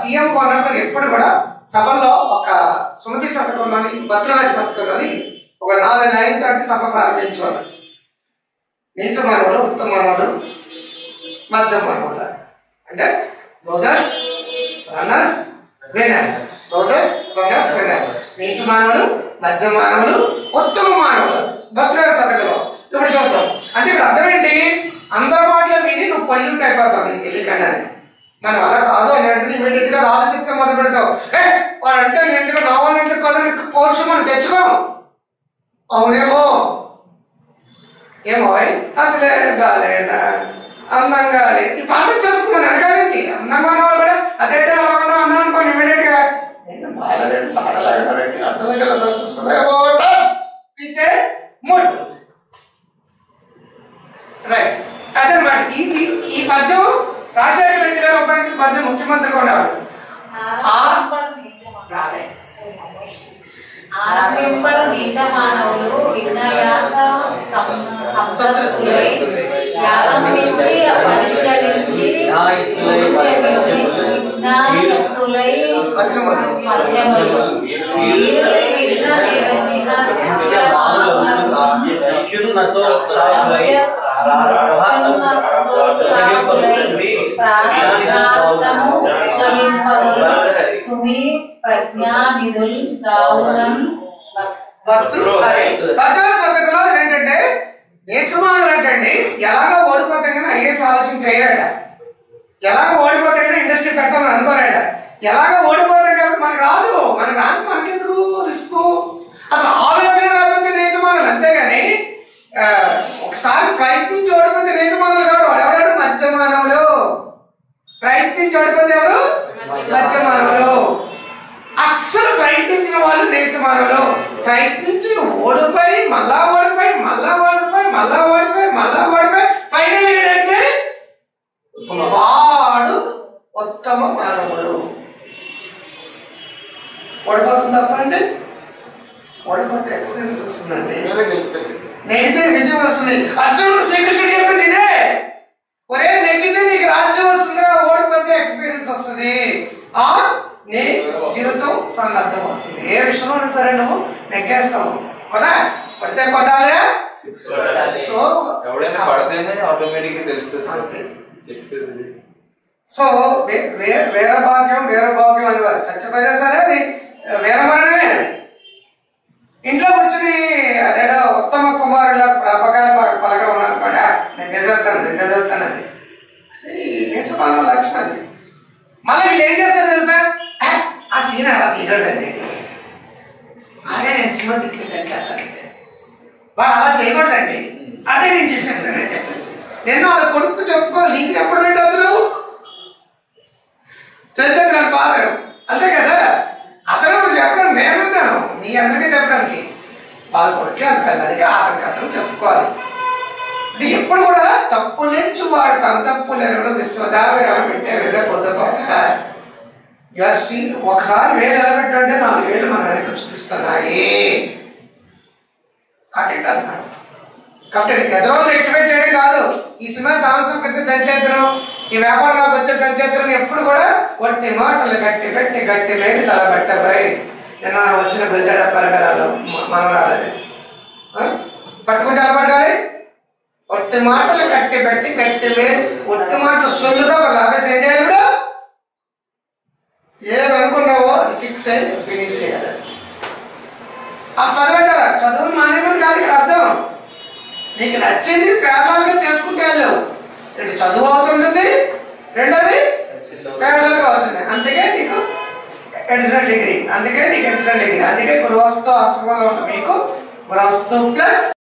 CM ఉన్నప్పుడు ఎప్పుడు కూడా సభల్లో ఒక సుమతి శతకంలోని భద్రరాజ శతకంలోని ఒక నాలుగు లైన్ తోటి సభ ప్రారంభించేవారు నీచ మానవులు ఉత్తమ మానవులు మధ్య మానవులు అంటే losers runners winners losers runners winner నీచ మానవులు మధ్య మానవులు ఉత్తమ మానవులు భద్రరాజ శతకంలో ఇప్పుడు చూద్దాం అంటే ఇప్పుడు అర్థం ఏంటి అందరి మాటలు విని నువ్వు పొల్యూట్ అయిపోతావు నీకు తెలియకుండానే మన వల్ల కాదు అని అంటే ఇమీడియట్ గా ఆలోచిస్తే మొదలు పెడతావు ఏ వాడు అంటే నేను ఎందుకు నా వాళ్ళు ఎందుకు కాదని పౌరుషం మనం తెచ్చుకో అవునేమో ఏమో అసలే బాగాలేదా అందంగా లేదు ఈ పాట చేసుకున్నాను వెనకాల నుంచి అందంగా ఉన్నవాళ్ళు కూడా అదే అలా ఉన్నా అన్నా అనుకోండి ఇమీడియట్ గా బాగాలేదు సాడలేదు అర్థం సార్ చూసుకుందా పిచ్చే మూడు రైట్ అదనమాట ఈ ఈ- ఈ పద్యం రాజశేఖర రెడ్డి గారు ఉపయోగించిన పద్యం ముఖ్యమంత్రిగా ఉన్నవాడు ఆరంభింపరు నీచ మానవులు విజ్ఞాస సంతస్తులై యారంభించి పరిత్యజించి విజ్ఞాయత్తులై పద్యములు. పద్యములు వీరులు విఘ్న నిరంజన సుమి ప్రజ్ఞానిధుల్ గౌరం భక్తులు హరి భక్తుల సందర్భంలో ఏంటంటే నేర్చుకోవాలి అంటే ఎలాగ ఓడిపోతే కానీ ఐఏఎస్ ఆలోచన చేయరట ఎలాగ ఓడిపోతే కానీ ఇండస్ట్రీ పెట్టాలని అనుకోరట ఎలాగ ఓడిపోతే కాబట్టి మనకు రాదు మనకు రాదు మనకెందుకు రిస్క్ అసలు ఆలోచన రాకపోతే నేర్చుకోవాలి అంతేగాని ఆ, ఒకసారి ప్రయత్నించి ఓడిపోతే నేర్చుకోవాలి కాదు వాడు ఎవడాడు మధ్య మానవులు ప్రయత్నించి ఓడిపోతే ఎవరు మధ్య మానవులు అస్సలు ప్రయత్నించిన వాళ్ళు నేర్చుమానవులు ప్రయత్నించి ఓడిపోయి మళ్ళా ఓడిపోయి మళ్ళా ఓడిపోయి మళ్ళా ఓడిపోయి మళ్ళా ఓడిపోయి ఫైనల్ ఏంటంటే వాడు ఉత్తమ మానవుడు ఓడిపోతుంది తప్ప అంటే ఓడిపోతే ఎక్స్పీరియన్స్ వస్తుందండి నెగితే విజయం వస్తుంది అర్జునుడు శ్రీకృష్ణుడు చెప్పింది ఇదే ఒరే నెగ్గితే నీకు రాజ్యం వస్తుందిరా ఓడిపోతే ఎక్స్పీరియన్స్ వస్తుంది ఆ నీ జీవితం సన్నద్ధం వస్తుంది ఏ విషయంలో సరే నువ్వు నెగ్గేస్తావు కొడా కొడితే కొట్టాలి సో ఎవడైనా పడితేనే ఆటోమేటిక్ గా తెలుస్తుంది అంతే. చెప్తుంది సో వే- వే- వీర భాగ్యం వీర భాగ్యం అని వారు చచ్చిపోయినా సరే అది వీరమరణమే అది ఇంట్లో కూర్చుని అదేదో ఉత్తమ కుమారుల ప్రాపకాలు పల- పలకడం ఉన్నాను కూడా నేను నిజవుతాను నేను నిజవుతానని అది నిజమాన లక్షణం అది మళ్ళీ వీళ్ళు ఏం చేస్తారు తెలుసా "ఆ, ఆ సీన్ అలా తీయకూడదండి అదే నేను సినిమా తిక్కి తెచ్చేస్తానండి వాడు అలా చేయకూడదండి అదే నేను చేసేస్తానని చెప్పేసి నేను వాళ్ళ కొడుకు చెప్పుకోవాలి నీకు ఎప్పుడు వెళ్ళొద్దు చంద్రన్ ఫాదర్ అంతే కదా అతను ఎవరు చెప్పడం నేనున్నాను మీ అందరికీ చెప్పడానికి వాళ్ళ కొడుకు వాళ్ళ పిల్లలకి అతని కథలు చెప్పుకోవాలి అంటే ఎప్పుడు కూడా తప్పు నుంచి వాడు తన తప్పు లేనడు విశ్వదాభిరామ వింటే వెళ్ళిపోతా ఎస్సి ఒకసారి వేలు ఎలా పెట్టంటే నాలుగు వేలు మన వెనక చూపిస్తున్నాయి అటు అన్నాడు కాబట్టి నీకు ఎదురోళ్ళు ఎక్టివే చేయడం కాదు ఈ సినిమా ఛాన్స్ పెద్ద దంచేద్దరం ఈ వ్యాపారం నాకు వచ్చే దంచేద్దరం ఎప్పుడు కూడా వట్టి మాటలు గట్టి పెట్టి గట్టి మేలు తల పెట్టబోయి నిన్న వచ్చిన గుల్జడ పరికరాలు మనం రాలేదు ఆ? పట్టుకుంటే ఎలా పడగాలి ఒట్టి మాటలు గట్టి పెట్టి గట్టి మేలు ఒట్టి మాటలు సొల్లుగా మరి లాభేసి ఏం చేయాలి ఇప్పుడు ఏది అనుకున్నావో అది ఫిక్స్ అయ్యి ఫినిష్ చేయాలి ఆ చదవంటారా చదువు మానేమని కాదు ఇక్కడ అర్థం నీకు నచ్చింది పేర్లాలుగా చేసుకుంటే వెళ్ళావు ఇటు చదువు అవుతుంటుంది రెండోది పేర్లాలుగా అవుతుంది అందుకే నీకు అడిషనల్ డిగ్రీ అందుకే నీకు అడిషనల్ డిగ్రీ అందుకే గృహస్థ ఆశ్రమంలో ఉన్న మీకు గృహస్థు ప్లస్